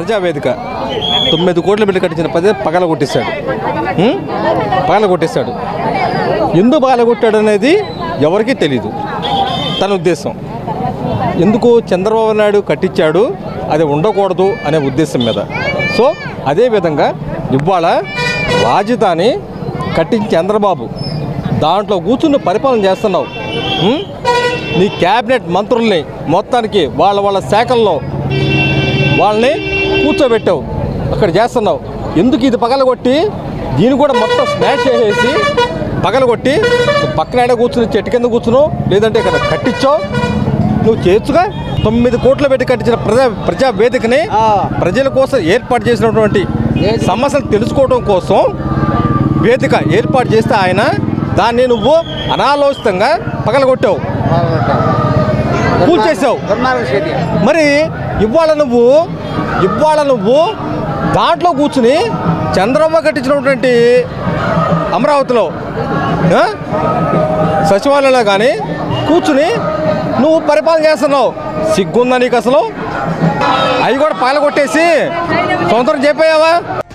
ప్రజావేదిక తొమ్మిది కోట్లు పెట్టి కట్టించిన ప్రజ పగల కొట్టేశాడు ఉం? పగల కొట్టేశాడు ఎందుకు పగల కొట్టాడు అనేది ఎవరికీ తెలీదు తన ఉద్దేశం ఎందుకు చంద్రబాబు నాయుడు కట్టించాడు అది ఉండకూడదు అనే ఉద్దేశం మీద సో అదేవిధంగా ఇవాళ రాజధాని కట్టించి చంద్రబాబు దాంట్లో కూర్చుని పరిపాలన చేస్తున్నావు ఉం? నీ క్యాబినెట్ మంత్రుల్ని మొత్తానికి వాళ్ళ వాళ్ళ శాఖల్లో వాళ్ళని కూర్చోబెట్టావు అక్కడ చేస్తున్నావు ఎందుకు ఇది పగలగొట్టి దీన్ని కూడా మొత్తం స్మాష్ చేసేసి పగలగొట్టి పక్కన ఆడ కూర్చుని చెట్టు కింద కూర్చున్నావు లేదంటే ఇక్కడ కట్టించావు నువ్వు చేయొచ్చుగా తొమ్మిది కోట్లు పెట్టి కట్టించిన ప్రజా ప్రజా వేదికని ప్రజల కోసం ఏర్పాటు చేసినటువంటి సమస్యలు తెలుసుకోవడం కోసం వేదిక ఏర్పాటు చేస్తే ఆయన దాన్ని నువ్వు అనాలోచితంగా పగలగొట్టావు కూల్చేసావు మరి ఇవాళ నువ్వు ఇవాళ నువ్వు దాంట్లో కూర్చుని చంద్రబాబు కట్టించినటువంటి అమరావతిలో ఆ? సచివాలయంలో కానీ కూర్చుని నువ్వు పరిపాలన చేస్తున్నావు సిగ్గుందా నీకు అసలు అవి కూడా పగలగొట్టేసి సొంతం చెప్పావా